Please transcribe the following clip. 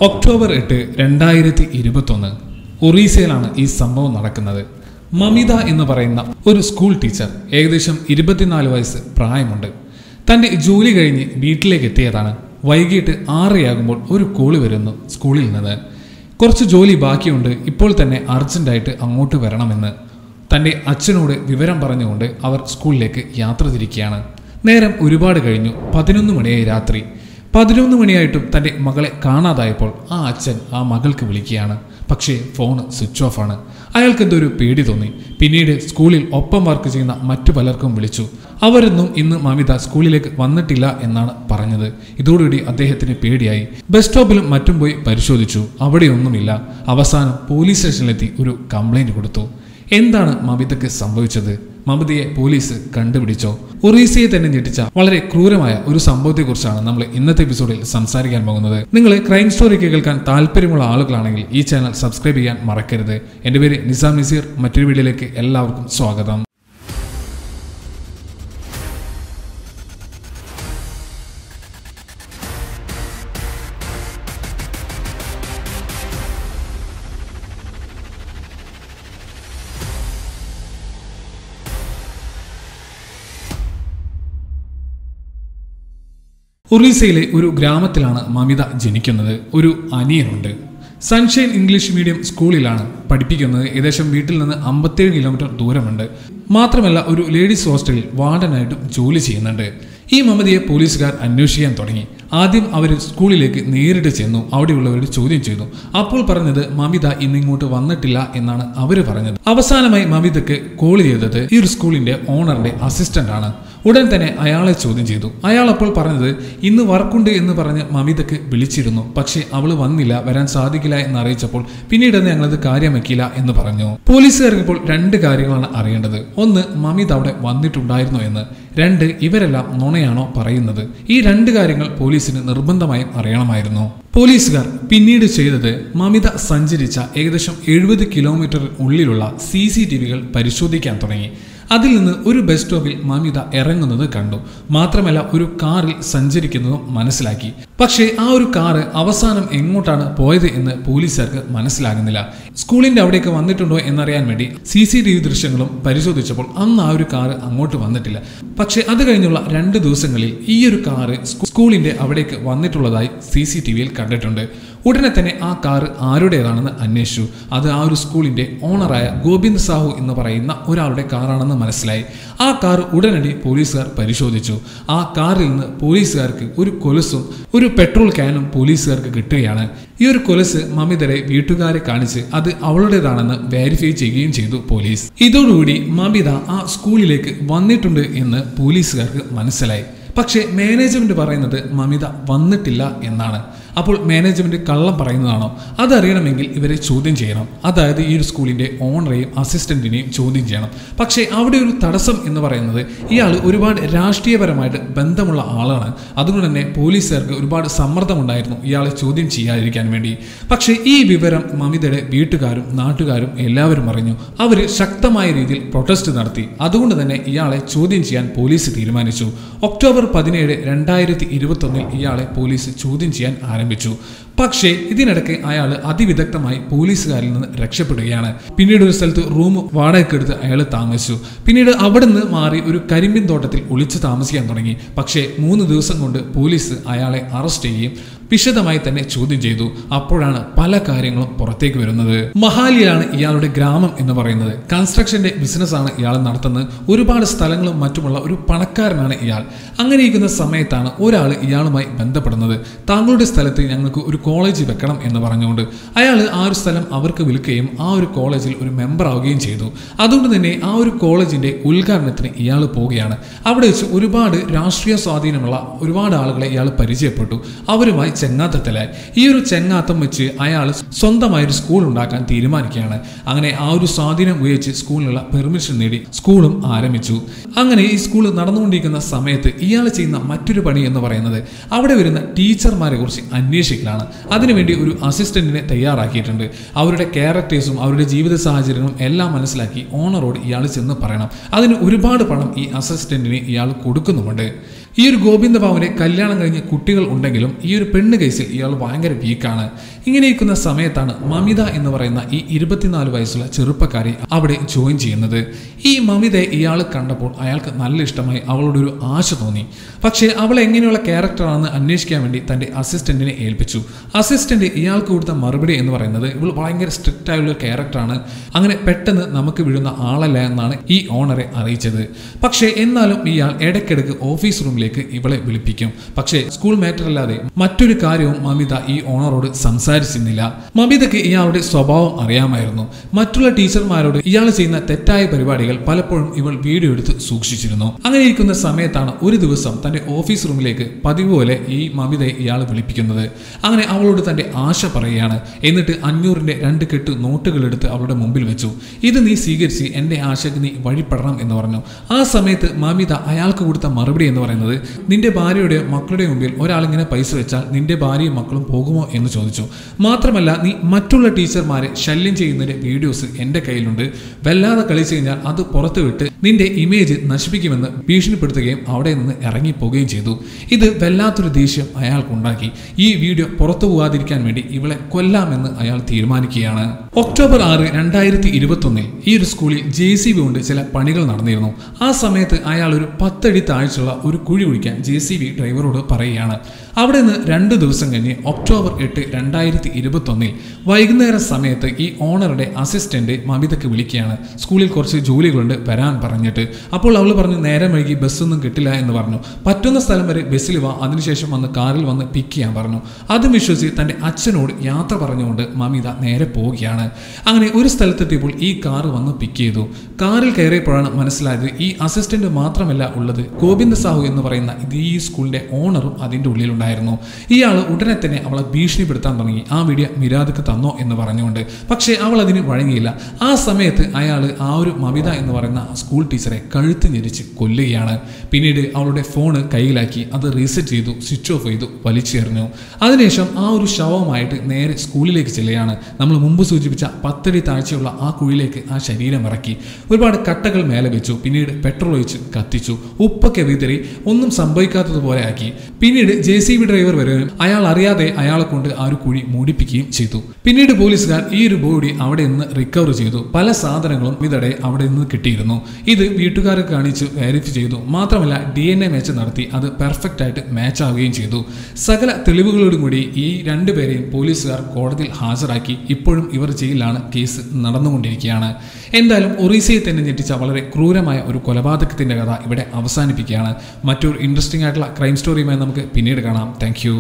October എട്ട് രണ്ടായിരത്തി ഇരുപത്തൊന്ന് ഒറീസയിലാണ് ഈ സംഭവം നടക്കുന്നത് മമിത എന്ന് പറയുന്ന ഒരു സ്കൂൾ ടീച്ചർ ഏകദേശം ഇരുപത്തിനാല് വയസ്സ് പ്രായമുണ്ട് തൻ്റെ ജോലി കഴിഞ്ഞ് വീട്ടിലേക്ക് എത്തിയതാണ് വൈകിട്ട് ആറരയാകുമ്പോൾ ഒരു കോള് വരുന്നു സ്കൂളിൽ നിന്ന് കുറച്ച് ജോലി ബാക്കിയുണ്ട് ഇപ്പോൾ തന്നെ അർജന്റായിട്ട് അങ്ങോട്ട് വരണമെന്ന് തൻ്റെ അച്ഛനോട് വിവരം പറഞ്ഞുകൊണ്ട് അവർ സ്കൂളിലേക്ക് യാത്ര തിരിക്കുകയാണ് നേരം ഒരുപാട് കഴിഞ്ഞു പതിനൊന്ന് മണിയായി രാത്രി പതിനൊന്ന് മണിയായിട്ടും തൻ്റെ മകളെ കാണാതായപ്പോൾ ആ അച്ഛൻ ആ മകൾക്ക് വിളിക്കുകയാണ് പക്ഷേ ഫോണ് സ്വിച്ച് ഓഫ് ആണ് അയാൾക്ക് എന്തോ ഒരു പേടി തോന്നി പിന്നീട് സ്കൂളിൽ ഒപ്പം വർക്ക് ചെയ്യുന്ന മറ്റു പലർക്കും വിളിച്ചു അവരൊന്നും ഇന്ന് മമിത സ്കൂളിലേക്ക് വന്നിട്ടില്ല എന്നാണ് പറഞ്ഞത് ഇതോടുകൂടി അദ്ദേഹത്തിന് പേടിയായി ബസ് സ്റ്റോപ്പിലും മറ്റും പോയി പരിശോധിച്ചു അവിടെയൊന്നുമില്ല അവസാനം പോലീസ് സ്റ്റേഷനിലെത്തി ഒരു കംപ്ലൈന്റ് കൊടുത്തു എന്താണ് മമിതയ്ക്ക് സംഭവിച്ചത് മമതയെ പോലീസ് കണ്ടുപിടിച്ചോ ഒറീസയെ തന്നെ ഞെട്ടിച്ച വളരെ ക്രൂരമായ ഒരു സംഭവത്തെക്കുറിച്ചാണ് നമ്മൾ ഇന്നത്തെ എപ്പിസോഡിൽ സംസാരിക്കാൻ പോകുന്നത് നിങ്ങൾ ക്രൈം സ്റ്റോറി കേൾക്കാൻ താല്പര്യമുള്ള ആളുകളാണെങ്കിൽ ഈ ചാനൽ സബ്സ്ക്രൈബ് ചെയ്യാൻ മറക്കരുത് എൻ്റെ പേര് നിസാം നസീർ മറ്റൊരു വീഡിയോയിലേക്ക് എല്ലാവർക്കും സ്വാഗതം ഒറീസയിലെ ഒരു ഗ്രാമത്തിലാണ് മമിത ജനിക്കുന്നത് ഒരു അനിയനുണ്ട് സൺഷൈൻ ഇംഗ്ലീഷ് മീഡിയം സ്കൂളിലാണ് പഠിപ്പിക്കുന്നത് ഏകദേശം വീട്ടിൽ നിന്ന് അമ്പത്തേഴ് കിലോമീറ്റർ ദൂരമുണ്ട് മാത്രമല്ല ഒരു ലേഡീസ് ഹോസ്റ്റലിൽ വാർഡനായിട്ടും ജോലി ചെയ്യുന്നുണ്ട് ഈ മമതയെ പോലീസുകാർ അന്വേഷിക്കാൻ തുടങ്ങി ആദ്യം അവർ സ്കൂളിലേക്ക് നേരിട്ട് ചെന്നു അവിടെയുള്ളവരോട് ചോദ്യം ചെയ്തു അപ്പോൾ പറഞ്ഞത് മമിത ഇന്ന് ഇങ്ങോട്ട് വന്നിട്ടില്ല എന്നാണ് അവർ പറഞ്ഞത് അവസാനമായി മമിതയ്ക്ക് കോൾ ചെയ്തത് ഈ ഒരു സ്കൂളിന്റെ ഓണറിന്റെ അസിസ്റ്റന്റ് ആണ് ഉടൻ തന്നെ അയാളെ ചോദ്യം ചെയ്തു അയാൾ അപ്പോൾ പറഞ്ഞത് ഇന്ന് വർക്കുണ്ട് എന്ന് പറഞ്ഞ് മമിതയ്ക്ക് വിളിച്ചിരുന്നു പക്ഷേ അവൾ വന്നില്ല വരാൻ സാധിക്കില്ല എന്ന് അറിയിച്ചപ്പോൾ പിന്നീട് ഞങ്ങളത് കാര്യമാക്കിയില്ല എന്ന് പറഞ്ഞു പോലീസുകാർക്ക് ഇപ്പോൾ രണ്ട് കാര്യങ്ങളാണ് അറിയേണ്ടത് ഒന്ന് മമിത അവിടെ വന്നിട്ടുണ്ടായിരുന്നു എന്ന് രണ്ട് ഇവരെല്ലാം നുണയാണോ പറയുന്നത് ഈ രണ്ട് കാര്യങ്ങൾ പോലീസിന് നിർബന്ധമായും അറിയണമായിരുന്നു പോലീസുകാർ പിന്നീട് ചെയ്തത് മമിത സഞ്ചരിച്ച ഏകദേശം എഴുപത് കിലോമീറ്റർ ഉള്ളിലുള്ള സി സി ടി വികൾ പരിശോധിക്കാൻ തുടങ്ങി അതിൽ നിന്ന് ഒരു ബസ് സ്റ്റോപ്പിൽ മമിത ഇറങ്ങുന്നത് കണ്ടു മാത്രമല്ല ഒരു കാറിൽ സഞ്ചരിക്കുന്നതും മനസ്സിലാക്കി പക്ഷേ ആ ഒരു കാറ് അവസാനം എങ്ങോട്ടാണ് പോയത് എന്ന് പോലീസുകാർക്ക് മനസ്സിലാകുന്നില്ല സ്കൂളിന്റെ അവിടേക്ക് വന്നിട്ടുണ്ടോ എന്നറിയാൻ വേണ്ടി സി സി ടി വി ദൃശ്യങ്ങളും പരിശോധിച്ചപ്പോൾ അന്ന് ആ ഒരു കാറ് അങ്ങോട്ട് വന്നിട്ടില്ല പക്ഷേ അത് കഴിഞ്ഞുള്ള രണ്ട് ദിവസങ്ങളിൽ ഈ ഒരു കാറ് സ്കൂളിന്റെ അവിടേക്ക് വന്നിട്ടുള്ളതായി സി സി ടി വിയിൽ കണ്ടിട്ടുണ്ട് ഉടനെ തന്നെ ആ കാർ ആരുടേതാണെന്ന് അന്വേഷിച്ചു അത് ആ ഒരു സ്കൂളിന്റെ ഓണറായ ഗോവിന്ദ് സാഹു എന്ന് പറയുന്ന ഒരാളുടെ കാറാണെന്ന് മനസ്സിലായി ആ കാർ ഉടനടി പോലീസുകാർ പരിശോധിച്ചു ആ കാറിൽ നിന്ന് പോലീസുകാർക്ക് ഒരു കൊലുസും ഒരു പെട്രോൾ ക്യാനും പോലീസുകാർക്ക് കിട്ടുകയാണ് ഈ ഒരു കൊലസ് മമിതരെ വീട്ടുകാരെ കാണിച്ച് അത് അവളുടേതാണെന്ന് വെരിഫൈ ചെയ്യുകയും ചെയ്തു പോലീസ് ഇതോടുകൂടി മമിത ആ സ്കൂളിലേക്ക് വന്നിട്ടുണ്ട് എന്ന് പോലീസുകാർക്ക് മനസ്സിലായി പക്ഷേ മാനേജ്മെന്റ് പറയുന്നത് മമിത വന്നിട്ടില്ല എന്നാണ് അപ്പോൾ മാനേജ്മെന്റ് കള്ളം പറയുന്നതാണോ അതറിയണമെങ്കിൽ ഇവരെ ചോദ്യം ചെയ്യണം അതായത് ഈ ഒരു സ്കൂളിന്റെ ഓണറെയും അസിസ്റ്റന്റിനെയും ചോദ്യം ചെയ്യണം പക്ഷേ അവിടെ ഒരു തടസ്സം എന്ന് പറയുന്നത് ഇയാൾ ഒരുപാട് രാഷ്ട്രീയപരമായിട്ട് ബന്ധമുള്ള ആളാണ് അതുകൊണ്ട് തന്നെ പോലീസുകാർക്ക് ഒരുപാട് സമ്മർദ്ദമുണ്ടായിരുന്നു ഇയാളെ ചോദ്യം ചെയ്യാതിരിക്കാൻ വേണ്ടി പക്ഷേ ഈ വിവരം മമിതയുടെ വീട്ടുകാരും നാട്ടുകാരും എല്ലാവരും അറിഞ്ഞു അവർ ശക്തമായ രീതിയിൽ പ്രൊട്ടസ്റ്റ് നടത്തി അതുകൊണ്ട് തന്നെ ഇയാളെ ചോദ്യം ചെയ്യാൻ പോലീസ് തീരുമാനിച്ചു ഒക്ടോബർ പതിനേഴ് രണ്ടായിരത്തി ഇരുപത്തൊന്നിൽ ഇയാളെ പോലീസ് ചോദ്യം ചെയ്യാൻ ആരംഭിച്ചു പക്ഷേ ഇതിനിടയ്ക്ക് അയാൾ അതിവിദഗ്ധമായി പോലീസുകാരിൽ നിന്ന് രക്ഷപ്പെടുകയാണ് പിന്നീട് ഒരു സ്ഥലത്ത് റൂം വാടകയ്ക്കെടുത്ത് അയാൾ താമസിച്ചു പിന്നീട് അവിടെ നിന്ന് മാറി ഒരു കരിമ്പിൻ തോട്ടത്തിൽ ഒളിച്ചു താമസിക്കാൻ തുടങ്ങി പക്ഷേ മൂന്ന് ദിവസം കൊണ്ട് പോലീസ് അയാളെ അറസ്റ്റ് ചെയ്യുകയും വിശദമായി തന്നെ ചോദ്യം ചെയ്തു അപ്പോഴാണ് പല കാര്യങ്ങളും പുറത്തേക്ക് വരുന്നത് മഹാലിയിലാണ് ഇയാളുടെ ഗ്രാമം എന്ന് പറയുന്നത് കൺസ്ട്രക്ഷന്റെ ബിസിനസ്സാണ് ഇയാൾ നടത്തുന്നത് ഒരുപാട് സ്ഥലങ്ങളും മറ്റുമുള്ള ഒരു പണക്കാരനാണ് ഇയാൾ അങ്ങനെ ഇരിക്കുന്ന സമയത്താണ് ഒരാൾ ഇയാളുമായി ബന്ധപ്പെടുന്നത് താങ്കളുടെ സ്ഥലത്ത് ഞങ്ങൾക്ക് ഒരു കോളേജ് വെക്കണം എന്ന് പറഞ്ഞുകൊണ്ട് അയാൾ ആ ഒരു സ്ഥലം അവർക്ക് വിൽക്കുകയും ആ ഒരു കോളേജിൽ ഒരു മെമ്പർ ആവുകയും ചെയ്തു അതുകൊണ്ട് തന്നെ ആ ഒരു കോളേജിന്റെ ഉദ്ഘാടനത്തിന് ഇയാൾ പോവുകയാണ് അവിടെ വെച്ച് ഒരുപാട് രാഷ്ട്രീയ സ്വാധീനമുള്ള ഒരുപാട് ആളുകളെ ഇയാൾ പരിചയപ്പെട്ടു അവരുമായി ചെങ്ങാത്തത്തിലായി ഈ ഒരു ചെങ്ങാത്തം വെച്ച് അയാൾ സ്വന്തമായി ഒരു സ്കൂൾ ഉണ്ടാക്കാൻ തീരുമാനിക്കുകയാണ് അങ്ങനെ ആ ഒരു സ്വാധീനം ഉപയോഗിച്ച് സ്കൂളിനുള്ള പെർമിഷൻ നേടി സ്കൂളും ആരംഭിച്ചു അങ്ങനെ ഈ സ്കൂൾ നടന്നുകൊണ്ടിരിക്കുന്ന സമയത്ത് ഇയാൾ ചെയ്യുന്ന മറ്റൊരു പണി എന്ന് പറയുന്നത് അവിടെ വരുന്ന ടീച്ചർമാരെ കുറിച്ച് അന്വേഷിക്കലാണ് അതിനുവേണ്ടി ഒരു അസിസ്റ്റന്റിനെ തയ്യാറാക്കിയിട്ടുണ്ട് അവരുടെ ക്യാരക്ടേഴ്സും അവരുടെ ജീവിത സാഹചര്യങ്ങളും എല്ലാം മനസ്സിലാക്കി ഓണറോട് ഇയാൾ ചെന്ന് പറയണം അതിന് ഒരുപാട് പണം ഈ അസിസ്റ്റന്റിന് ഇയാൾ കൊടുക്കുന്നുമുണ്ട് ഈ ഒരു ഗോവിന്ദ ബാബുവിനെ കല്യാണം കഴിഞ്ഞ് കുട്ടികൾ ഉണ്ടെങ്കിലും ഈ ഒരു പെണ്ണ് പീഡന കേസിൽ ഇയാൾ ഭയങ്കര വീക്കാണ് ഇങ്ങനെ ഇരിക്കുന്ന സമയത്താണ് മമിത എന്ന് പറയുന്ന ഈ ഇരുപത്തിനാല് വയസ്സുള്ള ചെറുപ്പക്കാരി അവിടെ ജോയിൻ ചെയ്യുന്നത് ഈ മമിതയെ ഇയാൾ കണ്ടപ്പോൾ അയാൾക്ക് നല്ല ഇഷ്ടമായി അവളോട് ഒരു ആശ തോന്നി പക്ഷേ അവൾ എങ്ങനെയുള്ള ക്യാരക്ടറാണെന്ന് അന്വേഷിക്കാൻ വേണ്ടി തന്റെ അസിസ്റ്റന്റിനെ ഏൽപ്പിച്ചു അസിസ്റ്റന്റ് ഇയാൾക്ക് കൊടുത്ത മറുപടി എന്ന് പറയുന്നത് ഇവൾ ഭയങ്കര സ്ട്രിക്റ്റ് ആയുള്ള ക്യാരക്ടറാണ് അങ്ങനെ പെട്ടെന്ന് നമുക്ക് വീഴുന്ന ആളല്ല എന്നാണ് ഈ ഓണറെ അറിയിച്ചത് പക്ഷേ എന്നാലും ഇയാൾ ഇടയ്ക്കിടയ്ക്ക് ഓഫീസ് റൂമിലേക്ക് ഇവളെ വിളിപ്പിക്കും പക്ഷേ സ്കൂൾ മാറ്റർ അല്ലാതെ മറ്റൊരു കാര്യവും മമിത ഈ ഓണറോട് സംസാരിച്ചിരുന്നില്ല മമിതയ്ക്ക് ഇയാളുടെ സ്വഭാവം അറിയാമായിരുന്നു മറ്റുള്ള ടീച്ചർമാരോട് ഇയാൾ ചെയ്യുന്ന തെറ്റായ പരിപാടികൾ പലപ്പോഴും ഇവൾ വീഡിയോ എടുത്ത് സൂക്ഷിച്ചിരുന്നു അങ്ങനെ ഇരിക്കുന്ന സമയത്താണ് ഒരു ദിവസം തന്റെ ഓഫീസ് റൂമിലേക്ക് പതിവ് പോലെ ഈ മമിതയെ ഇയാൾ വിളിപ്പിക്കുന്നത് അങ്ങനെ അവളോട് തന്റെ ആശ പറയുകയാണ് എന്നിട്ട് അഞ്ഞൂറിന്റെ രണ്ട് കെട്ട് നോട്ടുകൾ എടുത്ത് അവളുടെ മുമ്പിൽ വെച്ചു ഇത് നീ സ്വീകരിച്ച് എന്റെ ആശയ്ക്ക് നീ വഴിപ്പെടണം എന്ന് പറഞ്ഞു ആ സമയത്ത് മമിത അയാൾക്ക് കൊടുത്ത മറുപടി എന്ന് പറയുന്നത് നിന്റെ ഭാര്യയുടെ മക്കളുടെ മുമ്പിൽ ഒരാളിങ്ങനെ പൈസ വെച്ചാൽ നിന്റെ ഭാര്യയും മക്കളും പോകുമോ എന്ന് ചോദിച്ചു മാത്രമല്ല നീ മറ്റുള്ള ടീച്ചർമാരെ ശല്യം ചെയ്യുന്നതിന്റെ വീഡിയോസ് എന്റെ കയ്യിലുണ്ട് വല്ലാതെ കളിച്ചു കഴിഞ്ഞാൽ അത് പുറത്തു വിട്ട് നിന്റെ ഇമേജ് നശിപ്പിക്കുമെന്ന് ഭീഷണിപ്പെടുത്തുകയും അവിടെ നിന്ന് ഇറങ്ങിപ്പോവുകയും ചെയ്തു ഇത് വല്ലാത്തൊരു ദേഷ്യം അയാൾക്കുണ്ടാക്കി ഈ വീഡിയോ പുറത്തു പോകാതിരിക്കാൻ വേണ്ടി ഇവളെ കൊല്ലാമെന്ന് അയാൾ തീരുമാനിക്കുകയാണ് ഒക്ടോബർ ആറ് രണ്ടായിരത്തി ഇരുപത്തൊന്നിൽ ഈ ഒരു സ്കൂളിൽ ജെ സി ബി കൊണ്ട് ചില പണികൾ നടന്നിരുന്നു ആ സമയത്ത് അയാൾ ഒരു പത്തടി താഴ്ചയുള്ള ഒരു കുഴി കുഴിക്കാൻ ജെ സി ബി ഡ്രൈവറോട് പറയുകയാണ് അവിടെ നിന്ന് രണ്ട് ദിവസം കഴിഞ്ഞ് ഒക്ടോബർ എട്ട് രണ്ടായിരത്തി ഇരുപത്തൊന്നിൽ വൈകുന്നേര സമയത്ത് ഈ ഓണറുടെ അസിസ്റ്റന്റ് മമിതയ്ക്ക് വിളിക്കുകയാണ് സ്കൂളിൽ കുറച്ച് ജോലികളുണ്ട് വരാൻ പറഞ്ഞിട്ട് അപ്പോൾ അവൾ പറഞ്ഞു നേരം വൈകി ബസ്സൊന്നും കിട്ടില്ല എന്ന് പറഞ്ഞു പറ്റുന്ന സ്ഥലം വരെ ബസ്സിൽ വാ അതിനുശേഷം വന്ന് കാറിൽ വന്ന് പിക്ക് ചെയ്യാൻ പറഞ്ഞു അതും വിശ്വസിച്ച് തന്റെ അച്ഛനോട് യാത്ര പറഞ്ഞുകൊണ്ട് മമിത നേരെ പോവുകയാണ് അങ്ങനെ ഒരു സ്ഥലത്തെത്തിയപ്പോൾ ഈ കാറ് വന്ന് പിക്ക് ചെയ്തു കാറിൽ കയറിയപ്പോഴാണ് മനസ്സിലായത് ഈ അസിസ്റ്റന്റ് മാത്രമല്ല ഉള്ളത് ഗോവിന്ദ സാഹു എന്ന് പറയുന്ന ഇത് ഈ സ്കൂളിന്റെ ഓണറും അതിന്റെ ഉള്ളിലുണ്ടായിരുന്നു ഇയാൾ ഉടനെ തന്നെ അവളെ ഭീഷണിപ്പെടുത്താൻ തുടങ്ങി ആ വീഡിയോ മിരാദക്ക് തന്നോ എന്ന് പറഞ്ഞുകൊണ്ട് പക്ഷേ അവൾ അതിന് വഴങ്ങിയില്ല ആ സമയത്ത് അയാൾ ആ ഒരു മമിത എന്ന് പറയുന്ന സ്കൂൾ ടീച്ചറെ കഴുത്ത് ഞെരിച്ച് കൊല്ലുകയാണ് പിന്നീട് അവളുടെ ഫോണ് കയ്യിലാക്കി അത് റീസെറ്റ് ചെയ്തു സ്വിച്ച് ഓഫ് ചെയ്തു വലിച്ചെറിഞ്ഞു അതിനുശേഷം ആ ഒരു ശവമായിട്ട് നേരെ സ്കൂളിലേക്ക് ചെല്ലുകയാണ് നമ്മൾ മുമ്പ് സൂചിപ്പിച്ച പത്തടി താഴ്ചയുള്ള ആ കുഴിയിലേക്ക് ആ ശരീരം ഇറക്കി ഒരുപാട് കട്ടകൾ മേലെ വെച്ചു പിന്നീട് പെട്രോൾ ഒഴിച്ച് കത്തിച്ചു ഉപ്പൊക്കെ വിതറി ഒന്നും സംഭവിക്കാത്തതുപോലെ ആക്കി പിന്നീട് ജെ സി ബി ഡ്രൈവർ വരികയും അയാൾ അറിയാതെ അയാളെ കൊണ്ട് ആ ഒരു കുഴി മൂടിപ്പിക്കുകയും ചെയ്തു പിന്നീട് പോലീസുകാർ ഈ ഒരു ബോഡി അവിടെ നിന്ന് റിക്കവർ ചെയ്തു പല സാധനങ്ങളും ഇതടെ അവിടെ നിന്ന് കിട്ടിയിരുന്നു ഇത് വീട്ടുകാരെ കാണിച്ച് വെരിഫൈ ചെയ്തു മാത്രമല്ല ഡി എൻ എ മാച്ച് നടത്തി അത് പെർഫെക്റ്റ് ആയിട്ട് മാച്ച് ആവുകയും ചെയ്തു സകല തെളിവുകളോടും കൂടി ഈ രണ്ടുപേരെയും പോലീസുകാർ കോടതിയിൽ ഹാജരാക്കി ഇപ്പോഴും ഇവർ ജയിലിലാണ് കേസ് നടന്നുകൊണ്ടിരിക്കുകയാണ് എന്തായാലും ഒറീസയിൽ തന്നെ ഞെട്ടിച്ച വളരെ ക്രൂരമായ ഒരു കൊലപാതകത്തിന്റെ കഥ ഇവിടെ അവസാനിപ്പിക്കുകയാണ് മറ്റൊരു ഇൻട്രസ്റ്റിംഗ് ആയിട്ടുള്ള ക്രൈം സ്റ്റോറിയുമായി നമുക്ക് പിന്നീട് കാണാം താങ്ക്